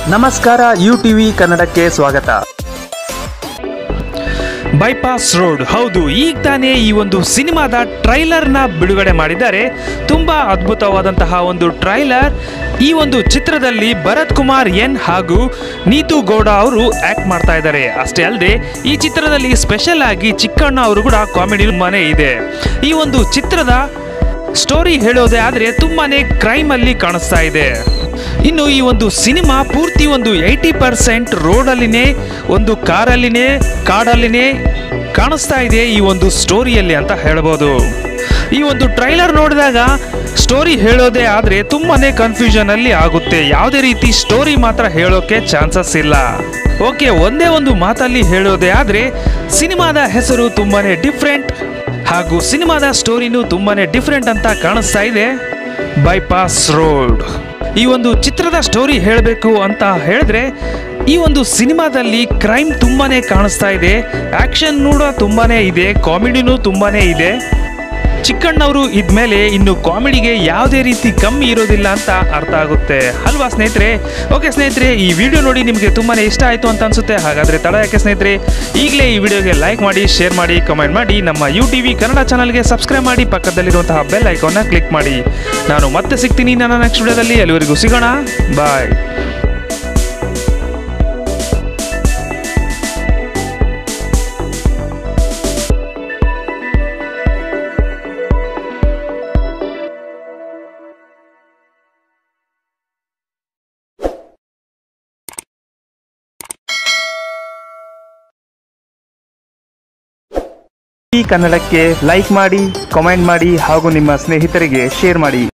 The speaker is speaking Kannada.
ನಮಸ್ಕಾರ ಯು ಟಿವಿ ಕನ್ನಡಕ್ಕೆ ಸ್ವಾಗತ ಬೈಪಾಸ್ ರೋಡ್ ಹೌದು ಈಗ ತಾನೇ ಈ ಒಂದು ಸಿನಿಮಾದ ಟ್ರೈಲರ್ನ ಬಿಡುಗಡೆ ಮಾಡಿದ್ದಾರೆ ತುಂಬ ಅದ್ಭುತವಾದಂತಹ ಒಂದು ಟ್ರೈಲರ್ ಈ ಒಂದು ಚಿತ್ರದಲ್ಲಿ ಭರತ್ ಕುಮಾರ್ ಎನ್ ಹಾಗೂ ನೀತು ಗೌಡ ಅವರು ಆಕ್ಟ್ ಮಾಡ್ತಾ ಇದ್ದಾರೆ ಅಷ್ಟೇ ಅಲ್ಲದೆ ಈ ಚಿತ್ರದಲ್ಲಿ ಸ್ಪೆಷಲ್ ಆಗಿ ಚಿಕ್ಕಣ್ಣ ಅವರು ಕೂಡ ಕಾಮಿಡಿ ತುಂಬಾನೇ ಇದೆ ಈ ಒಂದು ಚಿತ್ರದ ಸ್ಟೋರಿ ಹೇಳೋದೇ ಆದರೆ ತುಂಬಾನೇ ಕ್ರೈಮ್ ಅಲ್ಲಿ ಕಾಣಿಸ್ತಾ ಇದೆ ಇನ್ನು ಈ ಒಂದು ಸಿನಿಮಾ ಪೂರ್ತಿ ಒಂದು ಏಯ್ಟಿ ಪರ್ಸೆಂಟ್ ರೋಡಲ್ಲಿನೇ ಒಂದು ಕಾರಲ್ಲಿನೇ ಕಾಡಲ್ಲಿನೇ ಕಾಣಿಸ್ತಾ ಇದೆ ಈ ಒಂದು ಸ್ಟೋರಿಯಲ್ಲಿ ಅಂತ ಹೇಳ್ಬೋದು ಈ ಒಂದು ಟ್ರೈಲರ್ ನೋಡಿದಾಗ ಸ್ಟೋರಿ ಹೇಳೋದೇ ಆದರೆ ತುಂಬಾನೇ ಕನ್ಫ್ಯೂಷನ್ ಅಲ್ಲಿ ಆಗುತ್ತೆ ಯಾವುದೇ ರೀತಿ ಸ್ಟೋರಿ ಮಾತ್ರ ಹೇಳೋಕೆ ಚಾನ್ಸಸ್ ಇಲ್ಲ ಓಕೆ ಒಂದೇ ಒಂದು ಮಾತಲ್ಲಿ ಹೇಳೋದೇ ಆದರೆ ಸಿನಿಮಾದ ಹೆಸರು ತುಂಬಾನೇ ಡಿಫ್ರೆಂಟ್ ಹಾಗೂ ಸಿನಿಮಾದ ಸ್ಟೋರಿನೂ ತುಂಬಾನೇ ಡಿಫ್ರೆಂಟ್ ಅಂತ ಕಾಣಿಸ್ತಾ ಇದೆ ಬೈಪಾಸ್ ರೋಡ್ ಈ ಒಂದು ಚಿತ್ರದ ಸ್ಟೋರಿ ಹೇಳಬೇಕು ಅಂತ ಹೇಳಿದ್ರೆ ಈ ಒಂದು ಸಿನಿಮಾದಲ್ಲಿ ಕ್ರೈಮ್ ತುಂಬಾನೇ ಕಾಣಿಸ್ತಾ ಇದೆ ಆಕ್ಷನ್ ಕೂಡ ತುಂಬಾನೇ ಇದೆ ಕಾಮಿಡಿನೂ ತುಂಬಾನೇ ಇದೆ ಚಿಕ್ಕಣ್ಣವರು ಇದ್ಮೇಲೆ ಇನ್ನು ಕಾಮಿಡಿಗೆ ಯಾವುದೇ ರೀತಿ ಕಮ್ಮಿ ಇರೋದಿಲ್ಲ ಅಂತ ಅರ್ಥ ಆಗುತ್ತೆ ಅಲ್ವಾ ಸ್ನೇಹಿತರೆ ಓಕೆ ಸ್ನೇಹಿತರೆ ಈ ವಿಡಿಯೋ ನೋಡಿ ನಿಮಗೆ ತುಂಬಾನೇ ಇಷ್ಟ ಆಯಿತು ಅಂತ ಅನ್ಸುತ್ತೆ ಹಾಗಾದ್ರೆ ತಡ ಯಾಕೆ ಸ್ನೇಹಿತರೆ ಈಗಲೇ ಈ ವಿಡಿಯೋಗೆ ಲೈಕ್ ಮಾಡಿ ಶೇರ್ ಮಾಡಿ ಕಮೆಂಟ್ ಮಾಡಿ ನಮ್ಮ ಯು ಟಿ ವಿ ಕನ್ನಡ ಚಾನಲ್ಗೆ ಸಬ್ಸ್ಕ್ರೈಬ್ ಮಾಡಿ ಪಕ್ಕದಲ್ಲಿರುವಂತಹ ಬೆಲ್ ಐಕಾನ್ನ ಕ್ಲಿಕ್ ಮಾಡಿ ನಾನು ಮತ್ತೆ ಸಿಗ್ತೀನಿ ನನ್ನ ನೆಕ್ಸ್ಟ್ ವಿಡಿಯೋದಲ್ಲಿ ಅಲ್ಲಿವರೆಗೂ ಸಿಗೋಣ ಬಾಯ್ ಈ ಕನ್ನಡಕ್ಕೆ ಲೈಕ್ ಮಾಡಿ ಕಾಮೆಂಟ್ ಮಾಡಿ ಹಾಗೂ ನಿಮ್ಮ ಸ್ನೇಹಿತರಿಗೆ ಶೇರ್ ಮಾಡಿ